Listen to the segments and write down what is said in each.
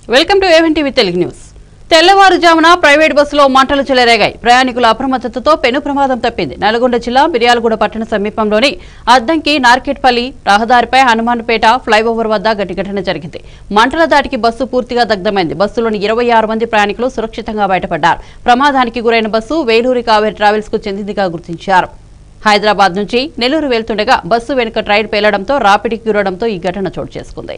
welcome to ఏవెన్ TV Telugu news తెల్లవారుజామున private బస్సులో మంటలు చెలరేగాయి ప్రయాణికుల అప్రమత్తతతో పెను ప్రమాదం తప్పింది నల్గొండ జిల్లా మిర్యాలగూడ పట్టణ సమీపంలోని అద్దంకి నార్కెట్పల్లి రహదారిపై హనుమాన్పేట ఫ్లైఓవర్ వద్ద గట్టి ఘటన జరిగింది మంటల దాటికి బస్సు పూర్తిగా దగ్ధమైంది బస్సులోని ఇరవై ఆరు మంది ప్రయాణికులు సురక్షితంగా బయటపడ్డారు ప్రమాదానికి గురైన బస్సు వేలూరి కావేరి ట్రావెల్స్ కు చెందిందిగా గుర్తించారు హైదరాబాద్ నుంచి నెల్లూరు వెళ్తుండగా బస్సు వెనుక ట్రైన్ పేలడంతో రాపిడికి గురడంతో ఈ ఘటన చోటు చేసుకుంది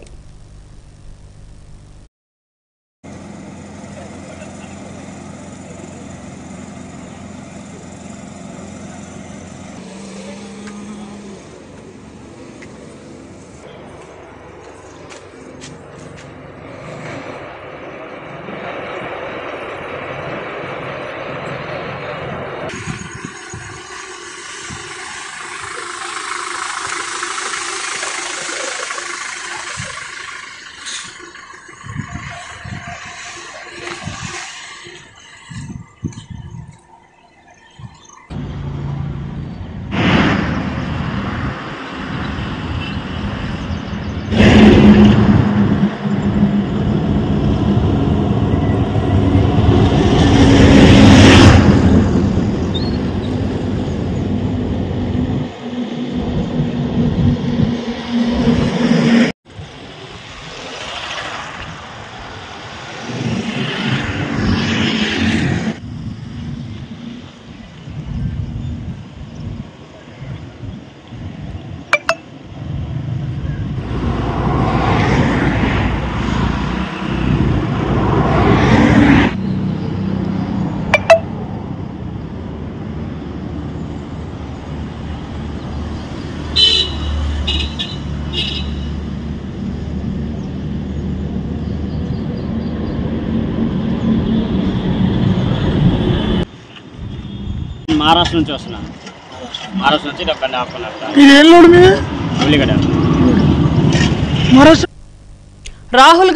మహారాష్ట్ర నుంచి వస్తున్నాను మహారాష్ట్ర నుంచి డెబ్బై ఆపుకున్నట్టు ఇది ఏం లోడు మీ ఉల్లిగడ్డ మహారాష్ట్ర రాహుల్